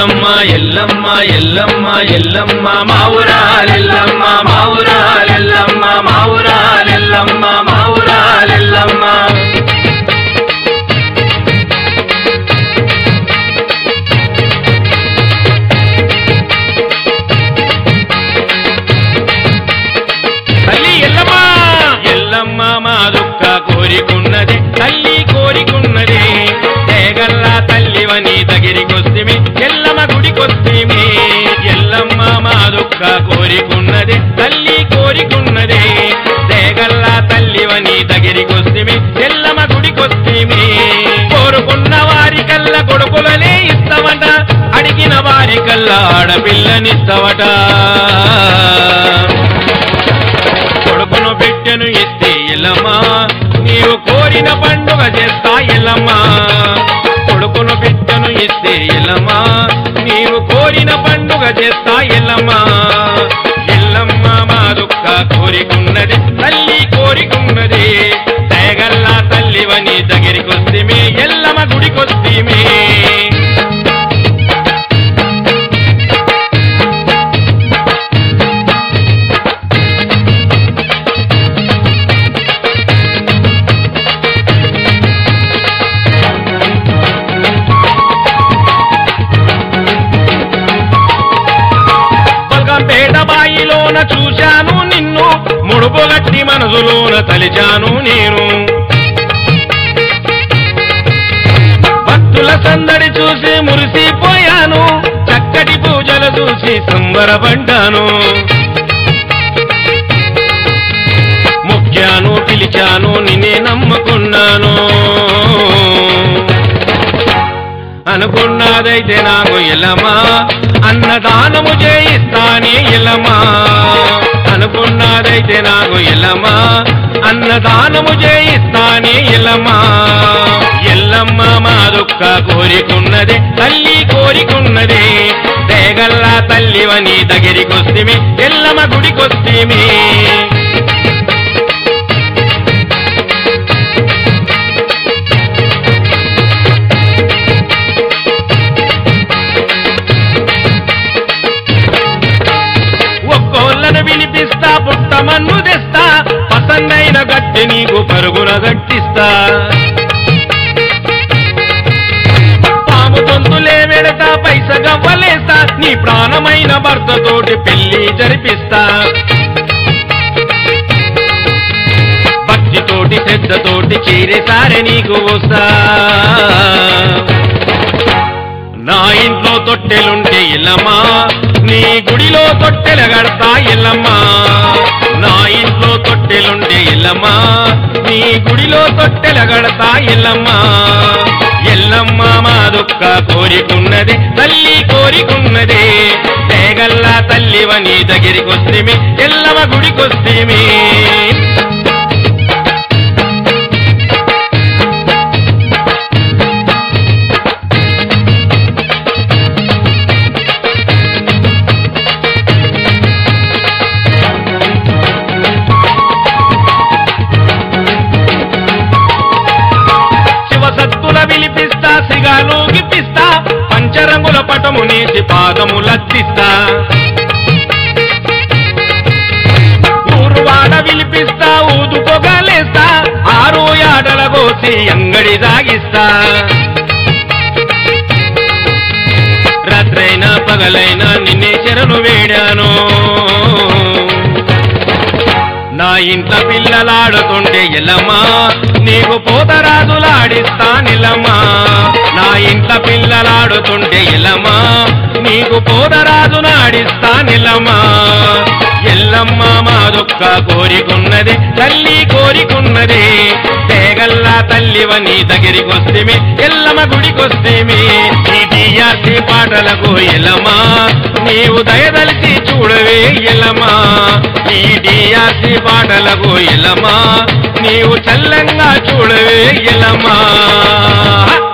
ఎల్లమ్మ ఎల్లమ్మ ఎల్లమ్మ ఎల్లమ్మ మావురాలెల్లమ్మ మావురాలెల్లమ్మ మావురాలెల్లమ్మ మావురాలెల్లమ్మ తల్లి ఎల్లమ్మ ఎల్లమ్మ మా దుఃఖ కోరికున్నది తల్లి కోరికున్నది తేగల్లా తల్లివని దగ్గరికొస్తిమి ఎల్లమ్మ గుడికొస్తిమి ఎల్లమ్మ మా దుఃఖ కోరికున్నది తల్లి కోరికున్నది తేగల్లా తల్లివని దగ్గరికొస్తిమి ఎల్లమ్మ గుడికొస్తిమి కోరుకున్న వారి కల్లా కొడుకులనే ఇస్తావట అడిగిన వారి కల్లా ఆడపిల్లనిస్తావట కొడుకును బిడ్డను ఇస్తే ఎల్లమ్మా నీవు కోరిన పండుగ చేస్తా ఎల్లమ్మా కొడుకును బిడ్డను ఇస్తే ఎల్లమ్మా నీవు కోరిన పండుగ చేస్తా ఎల్లమ్మా ఎల్లమ్మ మా దుఃఖ కోరికున్నది తల్లి కోరికున్నది దయగల్లా తల్లివని దగ్గరికొస్తేమే ఎల్లమ్మ గుడికొస్తేమే బల్గంపేట బాయిలోన చూశాను నిన్ను ముడుపుగట్టి మనసులోన తలిచాను నేను భక్తుల సందడి చూసి మురిసిపోయాను చక్కటి పూజలు చూసి సంబరపడ్డాను ముఖ్యాను పిలిచాను నిన్నే నమ్ముకున్నాను అనుకున్నదైతే నాకు ఎల్లమా అన్నదానము చేయిస్తానే ఎల్లమా అనుకున్నదైతే నాకు ఎల్లమా అన్నదానము చేయిస్తానే ఎల్లమా ఎల్లమ్మ మా దుఃఖ కోరికున్నది తల్లి కోరికున్నది దేగల్లా తల్లివని దగ్గరికొస్తిమి ఎల్లమ్మ గుడికొస్తిమి ఒక్కోళ్ళను వినిపిస్తా పుట్టమన్ను తెస్తా పసన్నైన గట్టి నీకు పరుగున గట్టిస్తా పాము తొంతులే వెడతా పైస గవ్వలేస్తా నీ ప్రాణమైన భర్తతోటి పెళ్లి జరిపిస్తా భక్తితోటి శ్రద్ధతోటి చీరేసారే నీకు వస్తా నా ఇంట్లో తొట్టెలుంటే ఇల్లమ్మా నీ గుడిలో తొట్టెల గడతా ఇల్లమ్మా నా ఇంట్లో తొట్టెలుంటే ఇల్లమ్మా నీ గుడిలో తొట్టెల గడతా ఇల్లమ్మా ఎల్లమ్మ మా దుఃఖ కోరికున్నది తల్లి కోరికున్నది తేగల్లా తల్లివని దగ్గరికొస్తేమి ఎల్లమ్మ గుడికొస్తేమి శివసత్తుల విలిపిస్తా సిగాలు గిప్పిస్తా పంచరంగుల పటము నేసి పాదములత్తిస్తా ఊరువాడ విలిపిస్తా ఊదు పొగలేస్తా ఆరు యాడల కోసి అంగడి సాగిస్తా రాత్రైనా పగలైనా నిన్నే చెరను వేడాను నా ఇంట పిల్లలాడుతుంటే ఎల్లమ్మా నీకు పోతరాజులాడిస్తా నిలమ్మా నా ఇంట పిల్లలాడుతుంటే ఎల్లమ్మా నీకు పోతరాజునాడిస్తా నిలమ్మా ఎల్లమ్మ మా దుఃఖ కోరికున్నది తల్లి కోరికున్నది తేగల్లా తల్లివని దగ్గరికొస్తేమి ఎల్లమ్మ గుడికొస్తేమి ఈ డిఆర్సి పాటలకు ఎల్లమ్మా నీవు దయదలిచి చూడవే ఎల్లమ్మా ఈ డిఆర్సి పాటలకు ఎల్లమ్మా నీవు చల్లంగా చూడవే ఎల్లమ్మా